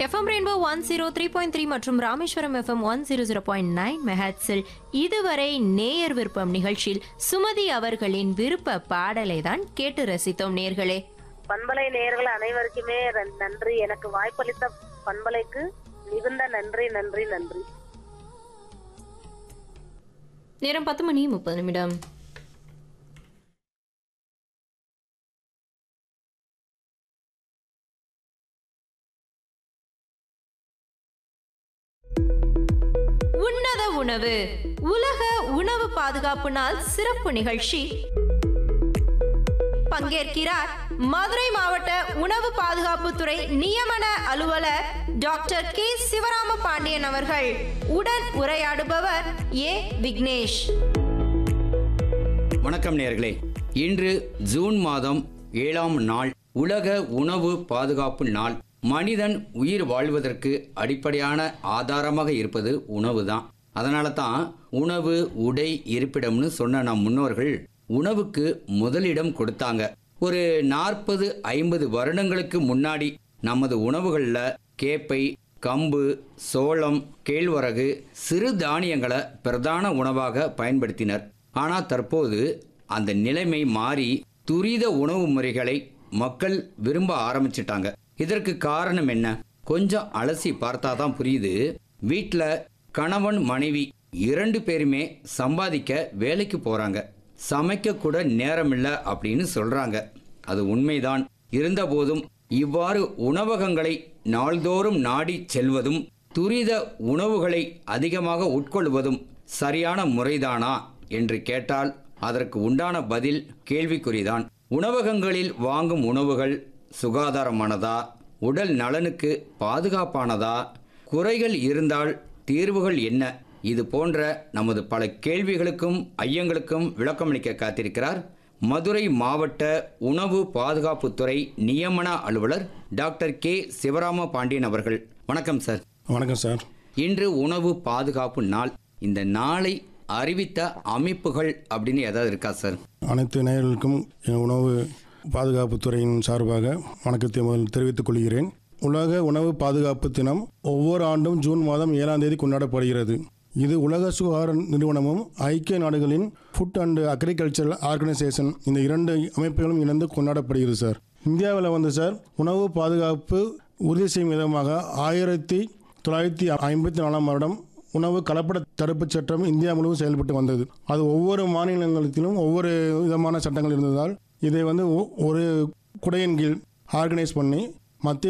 FM rainbow one zero three point three மற்றும் Rameswaram FM one zero zero point nine மெஹாட்ஸில் இதுவரை நேயர் விருப்பம் நிகழ்ச்சியில் சுமதி அவர்களின் விருப்ப பாடலை தான் கேட்டு ரசித்தோம் நேர்களே பண்பலை நேயர்கள் அனைவருக்குமே ர- நன்றி எனக்கு வாய்ப்பளித்த பண்பலைக்கு மிகுந்த நன்றி நன்றி நன்றி நேரம் பத்து மணி முப்பது நிமிடம் உன்னத உணவு உலக உணவு பாதுகாப்பு நாள் சிறப்பு நிகழ்ச்சி பங்கேற்கிறார் மதுரை மாவட்ட உணவு பாதுகாப்புத்துறை நியமன அலுவலர் டாக்டர் கே சிவராம பாண்டியன் அவர்கள் உடன் உரையாடுபவர் ஏ விக்னேஷ் வணக்கம் நேர்களே இன்று ஜூன் மாதம் ஏழாம் நாள் உலக உணவு பாதுகாப்பு நாள் மனிதன் உயிர் வாழ்வதற்கு அடிப்படையான ஆதாரமாக இருப்பது உணவு தான் அதனால தான் உணவு உடை இருப்பிடம்னு சொன்ன நம் முன்னோர்கள் உணவுக்கு முதலிடம் கொடுத்தாங்க ஒரு நாற்பது ஐம்பது வருடங்களுக்கு முன்னாடி நமது உணவுகளில் கேப்பை கம்பு சோளம் கேழ்வரகு சிறு தானியங்களை பிரதான உணவாக பயன்படுத்தினர் ஆனால் தற்போது அந்த நிலைமை மாறி துரித உணவு முறைகளை மக்கள் விரும்ப ஆரம்பிச்சிட்டாங்க இதற்கு காரணம் என்ன கொஞ்சம் அலசி பார்த்தா தான் புரியுது வீட்டில் கணவன் மனைவி இரண்டு பேருமே சம்பாதிக்க வேலைக்கு போறாங்க சமைக்க கூட நேரமில்லை அப்படின்னு சொல்றாங்க அது உண்மைதான் இருந்தபோதும் இவ்வாறு உணவகங்களை நாள்தோறும் நாடி செல்வதும் துரித உணவுகளை அதிகமாக உட்கொள்வதும் சரியான முறைதானா என்று கேட்டால் அதற்கு உண்டான பதில் கேள்விக்குறிதான் உணவகங்களில் வாங்கும் உணவுகள் சுகாதாரமானதா உடல் நலனுக்கு பாதுகாப்பானதா குறைகள் இருந்தால் தீர்வுகள் என்ன இது போன்ற நமது பல கேள்விகளுக்கும் ஐயங்களுக்கும் விளக்கமளிக்க காத்திருக்கிறார் மதுரை மாவட்ட உணவு பாதுகாப்புத்துறை நியமன அலுவலர் டாக்டர் கே சிவராம பாண்டியன் அவர்கள் வணக்கம் சார் வணக்கம் சார் இன்று உணவு பாதுகாப்பு நாள் இந்த நாளை அறிவித்த அமைப்புகள் அப்படின்னு ஏதாவது இருக்கா சார் அனைத்து நேயர்களுக்கும் என் உணவு பாதுகாப்புத் துறையின் சார்பாக வணக்கத்தை முதல் தெரிவித்துக் கொள்கிறேன் உலக உணவு பாதுகாப்பு தினம் ஒவ்வொரு ஆண்டும் ஜூன் மாதம் ஏழாம் தேதி கொண்டாடப்படுகிறது இது உலக சுகாதார நிறுவனமும் ஐக்கிய நாடுகளின் ஃபுட் அண்ட் அக்ரிகல்ச்சரல் ஆர்கனைசேஷன் இந்த இரண்டு அமைப்புகளும் இணைந்து கொண்டாடப்படுகிறது சார் இந்தியாவில் வந்து சார் உணவு பாதுகாப்பு உறுதி செய்யும் விதமாக ஆயிரத்தி தொள்ளாயிரத்தி ஐம்பத்தி நாலாம் வருடம் உணவு கலப்பட தடுப்புச் சட்டம் இந்தியா முழுவதும் செயல்பட்டு வந்தது அது ஒவ்வொரு மாநிலங்களிலும் ஒவ்வொரு விதமான சட்டங்கள் இருந்ததால் இதை வந்து ஒ- ஒரு குடையின் கீழ் ஆர்கனைஸ் பண்ணி மத்திய